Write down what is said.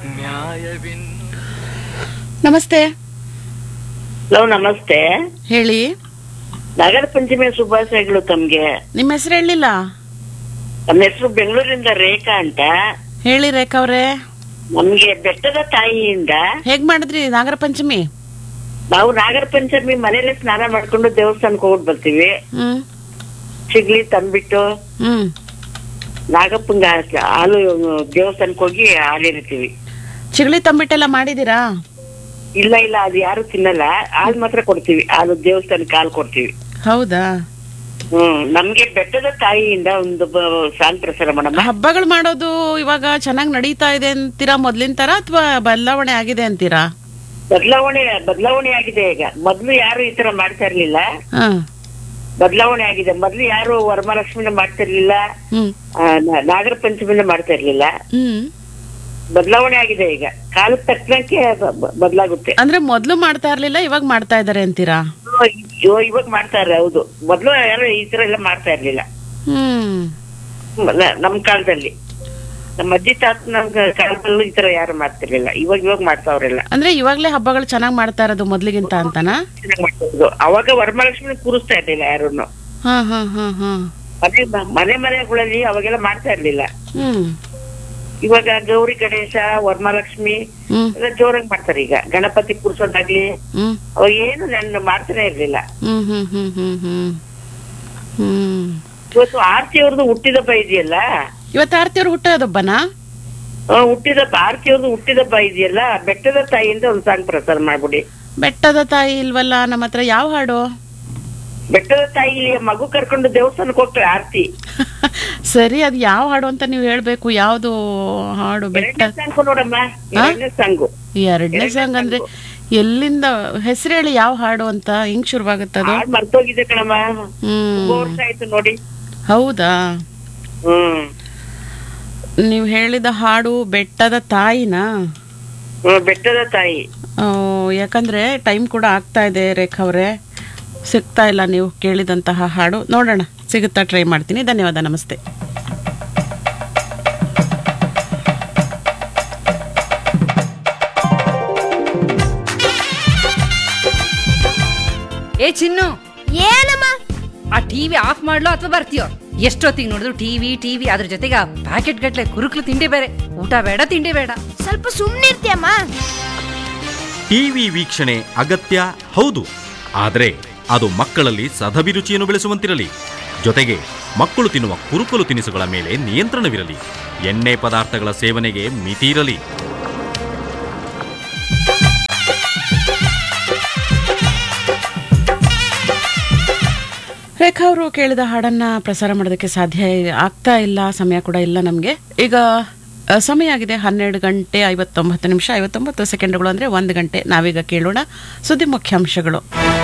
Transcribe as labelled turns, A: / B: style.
A: ನ್ಯಾಯವಿನ್ನು
B: ನಮಸ್ತೆ
C: ಹಲೋ ನಮಸ್ತೆ
B: ಹೇಳಿ
C: ನಾಗರ ಪಂಚಮಿಯ ಶುಭಾಶಯಗಳು ತಮ್ಗೆ
B: ನಿಮ್ಮ ಹೆಸರು ಹೇಳಿಲ್ಲ
C: ನಮ್ಮ ಹೆಸರು ಬೆಂಗಳೂರಿಂದ ರೇಖಾ ಅಂತ
B: ಹೇಳಿ ರೇಖಾ ಅವ್ರೆ
C: ನಮ್ಗೆ ಬೆಟ್ಟದ ತಾಯಿಯಿಂದ
B: ಹೇಗ್ ಮಾಡಿದ್ರಿ ನಾಗರ ಪಂಚಮಿ
C: ನಾವು ನಾಗರ ಪಂಚಮಿ ಮನೇಲಿ ಸ್ನಾನ ಮಾಡ್ಕೊಂಡು ದೇವಸ್ಥಾನಕ್ಕೆ ಹೋಗಿ ಬರ್ತೀವಿ
B: ಹ್ಮ್
C: ಚಿಗ್ಲಿ ತಂದ್ಬಿಟ್ಟು
B: ಹ್ಮ್
C: ನಾಗಪ್ಪಂಗ ಹಾಲು ದೇವಸ್ಥಾನಕ್ಕೆ ಹೋಗಿ ಹಾಲಿರ್ತೀವಿ
B: ಚಿಗಳಿ ತಂಬಿಟ್ಟೆಲ್ಲ ಮಾಡಿದೀರಾ
C: ಇಲ್ಲ ಇಲ್ಲ ಅದು ಯಾರು ತಿನ್ನಲ್ಲ ಹಾಲು ಮಾತ್ರ ಕೊಡ್ತೀವಿ ಹಾಲು ದೇವಸ್ಥಾನಕ್ಕೆ ಹಾಲು ಕೊಡ್ತೀವಿ
B: ಹೌದಾ
C: ಹ್ಮ್ ನಮ್ಗೆ ಬೆಟ್ಟದ ತಾಯಿಯಿಂದ ಒಂದು ಸಾಂಗ್ ಪ್ರಸಾರ ಮಾಡಮ್ಮ
B: ಹಬ್ಬಗಳು ಮಾಡೋದು ಇವಾಗ ಚೆನ್ನಾಗಿ ನಡೀತಾ ಇದೆ ಅಂತೀರಾ ಮೊದ್ಲಿನ ತರ ಅಥವಾ ಬದಲಾವಣೆ ಆಗಿದೆ ಅಂತೀರಾ
C: ಬದಲಾವಣೆ ಬದಲಾವಣೆ ಆಗಿದೆ ಈಗ ಮೊದ್ಲು ಯಾರು ಈ ತರ ಮಾಡ್ತಾ ಇರ್ಲಿಲ್ಲ
B: ಹ
C: ಬದಲಾವಣೆ ಆಗಿದೆ ಮೊದ್ಲು ಯಾರು ವರಮಹಾಲಕ್ಷ್ಮಿನ ಮಾಡ್ತಾ ಇರ್ಲಿಲ್ಲ
B: ಹ್ಮ್
C: ಆ, ನ- ನಾಗರ ಪಂಚಮಿನ ಮಾಡ್ತಾ ಇರ್ಲಿಲ್ಲ
B: ಹ್ಮ್
C: ಬದಲಾವಣೆ ಆಗಿದೆ ಈಗ ಕಾಲಕ್ಕೆ ತಕ್ಕನಕ್ಕೆ ಬದಲಾಗುತ್ತೆ
B: ಅಂದ್ರೆ ಮೊದ್ಲು ಮಾಡ್ತಾ ಇರ್ಲಿಲ್ಲ ಇವಾಗ ಮಾಡ್ತಾ ಇದಾರೆ ಅಂತೀರಾ
C: ಇವಾಗ ಮಾಡ್ತಾರೆ ಹೌದು ಮೊದ್ಲು ಯಾರು ಈ ತರ ಎಲ್ಲ ಮಾಡ್ತಾ ಇರ್ಲಿಲ್ಲ
B: ಹ್ಮ್
C: ಮ- ನ- ನಮ್ ಕಾಲದಲ್ಲಿ ನಮ್ಮ ಅಜ್ಜಿ ತಾತನ ಕಾಲದಲ್ಲೂ ಈ ತರ ಯಾರು ಮಾಡ್ತಿರ್ಲಿಲ್ಲ ಇವಾಗ ಇವಾಗ ಮಾಡ್ತಾವ್ರೆಲ್ಲ
B: ಅಂದ್ರೆ ಇವಾಗ್ಲೇ ಹಬ್ಬಗಳು ಚೆನ್ನಾಗಿ ಮಾಡ್ತಾ ಇರೋದು ಮೊದ್ಲಿಗಿಂತ ಅಂತನಾ
C: ಚೆನ್ನಾಗ್ ಮಾಡ್ತಿರೋದು ಅವಾಗ ವರಮಹಾಲಕ್ಷ್ಮಿ ಕೂರಿಸ್ತಾ ಇರ್ಲಿಲ್ಲ ಯಾರನ್ನು
B: ಹಾ ಹಾ ಹಾ ಹಾ
C: ಮನೆ ಮನೆ ಮನೆಗಳಲ್ಲಿ ಅವಾಗೆಲ್ಲ ಮಾಡ್ತಾ ಇರ್ಲಿಲ್ಲ
B: ಹ್ಮ್
C: ಇವಾಗ ಗೌರಿ ಗಣೇಶ ವರಮಹಾಲಕ್ಷ್ಮಿ
B: ಹ್ಮ್
C: ಎಲ್ಲ ಜೋರಾಗಿ ಮಾಡ್ತಾರೆ ಈಗ ಗಣಪತಿ ಕೂರ್ಸೋದಾಗ್ಲಿ
B: ಹ್ಮ್
C: ಅವಾಗ ಏನು ನನ್ನ ಮಾಡ್ತಾನೆ ಇರ್ಲಿಲ್ಲ
B: ಹ್ಮ್ ಹ್ಮ್ ಹ್ಮ್ ಹ್ಮ್ ಹ್ಮ್ ಹ್ಮ್
C: ಇವತ್ತು ಆರ್ತಿ ಅವ್ರದ್ದು ಹುಟ್ಟಿದಬ್ಬ ಇದೆಯಲ್ಲ
B: ಇವತ್ತು ಆರ್ತಿಯವ್ರು ಹುಟ್ಟೋದಬ್ಬನಾ
C: ಆ, ಹುಟ್ಟಿದಬ್ಬ ಆರ್ತಿ ಅವ್ರದ್ದು ಹುಟ್ಟಿದಬ್ಬ ಇದೆಯಲ್ಲ ಬೆಟ್ಟದ ತಾಯಿಯಿಂದ ಒಂದು ಸಾಂಗ್ ಪ್ರಸಾರ ಮಾಡ್ಬಿಡಿ
B: ಬೆಟ್ಟದ ತಾಯಿ ಇಲ್ವಲ್ಲ ನಮ್ಮ ಹತ್ರ ಯಾವ ಹಾಡು
C: ಬೆಟ್ಟದ ತಾಯಿ ಇಲ್ಲಿ ಮಗು ಕರ್ಕೊಂಡು ದೇವಸ್ಥಾನಕ್ಕೆ ಹೋಗ್ತಾರೆ ಆರ್ತಿ
B: ಸರಿ ಅದು ಯಾವ ಹಾಡು ಅಂತ ನೀವು ಹೇಳ್ಬೇಕು ಯಾವ್ದು ಹಾಡು ಬೆಟ್ಟ
C: ಎರಡನೇ ಸಾಂಗ್ ನೋಡಮ್ಮ ಎರಡನೇ ಸಾಂಗು
B: ಎರಡನೇ ಸಾಂಗ್ ಅಂದ್ರೆ ಎಲ್ಲಿಂದ ಹೆಸರು ಹೇಳಿ ಯಾವ ಹಾಡು ಅಂತ ಹೆಂಗ್ ಶುರುವಾಗುತ್ತದು
C: ಹಾಡ್ ಮರ್ತೋಗಿದೆ ಕಣಮ್ಮ
B: ಹ್ಮ್
C: ತುಂಬಾ ವರ್ಷ ಆಯ್ತು ನೋಡಿ
B: ಹೌದಾ
C: ಹ್ಮ್
B: ನೀವು ಹೇಳಿದ ಹಾಡು ಬೆಟ್ಟದ ತಾಯಿನಾ
C: ಹ್ಮ್, ಬೆಟ್ಟದ ತಾಯಿ
B: ಆ, ಯಾಕಂದ್ರೆ ಟೈಮ್ ಕೂಡ ಆಗ್ತಾ ಇದೆ ರೇಖಾ ಅವರೇ ಸಿಗ್ತಾ ಇಲ್ಲ ನೀವು ಕೇಳಿದಂತಹ ಹಾಡು ನೋಡೋಣ ಸಿಗುತ್ತಾ ಟ್ರೈ ಮಾಡ್ತೀನಿ ಧನ್ಯವಾದ ನಮಸ್ತೆ
D: ಏ ಚಿನ್ನು
E: ಏನಮ್ಮ
D: ಆ ಟಿವಿ ಆಫ್ ಮಾಡ್ಲೋ ಅಥವಾ ಬರ್ತೀಯೋ ಎಷ್ಟೊತ್ತಿಗೆ ನೋಡಿದ್ರು ಟಿವಿ ಟಿವಿ ಅದ್ರ ಜೊತೆಗೆ ಆ ಪ್ಯಾಕೆಟ್ ಗಟ್ಲೆ ಕುರುಕ್ಲು ತಿಂಡಿ ಬೇರೆ ಊಟ ಬೇಡ ತಿಂಡಿ ಬೇಡ
E: ಸ್ವಲ್ಪ ಸುಮ್ಮನಿರ್ತೀಯಮ್ಮ
F: ಟಿವಿ ವೀಕ್ಷಣೆ ಅಗತ್ಯ ಹೌದು ಆದರೆ ಅದು ಮಕ್ಕಳಲ್ಲಿ ಸದಭಿರುಚಿಯನ್ನು ಬೆಳೆಸುವಂತಿರಲಿ ಜೊತೆಗೆ ಮಕ್ಕಳು ತಿನ್ನುವ ಕುರುಕಲು ತಿನಿಸುಗಳ ಮೇಲೆ ನಿಯಂತ್ರಣವಿರಲಿ ಎಣ್ಣೆ ಪದಾರ್ಥಗಳ ಸೇವನೆಗೆ ಮಿತಿ ಇರಲಿ
B: ರೇಖಾ ಅವರು ಕೇಳಿದ ಹಾಡನ್ನ ಪ್ರಸಾರ ಮಾಡೋದಕ್ಕೆ ಸಾಧ್ಯ ಆಗ್ತಾ ಇಲ್ಲ ಸಮಯ ಕೂಡ ಇಲ್ಲ ನಮಗೆ ಈಗ ಅ, ಸಮಯ ಆಗಿದೆ ಹನ್ನೆರಡು ಗಂಟೆ ಐವತ್ತೊಂಬತ್ತು ನಿಮಿಷ ಐವತ್ತೊಂಬತ್ತು ಸೆಕೆಂಡ್ಗಳು ಅಂದರೆ ಒಂದು ಗಂಟೆ ನಾವೀಗ ಕೇಳೋಣ ಸುದ್ದಿ ಮುಖ್ಯಾಂಶಗಳು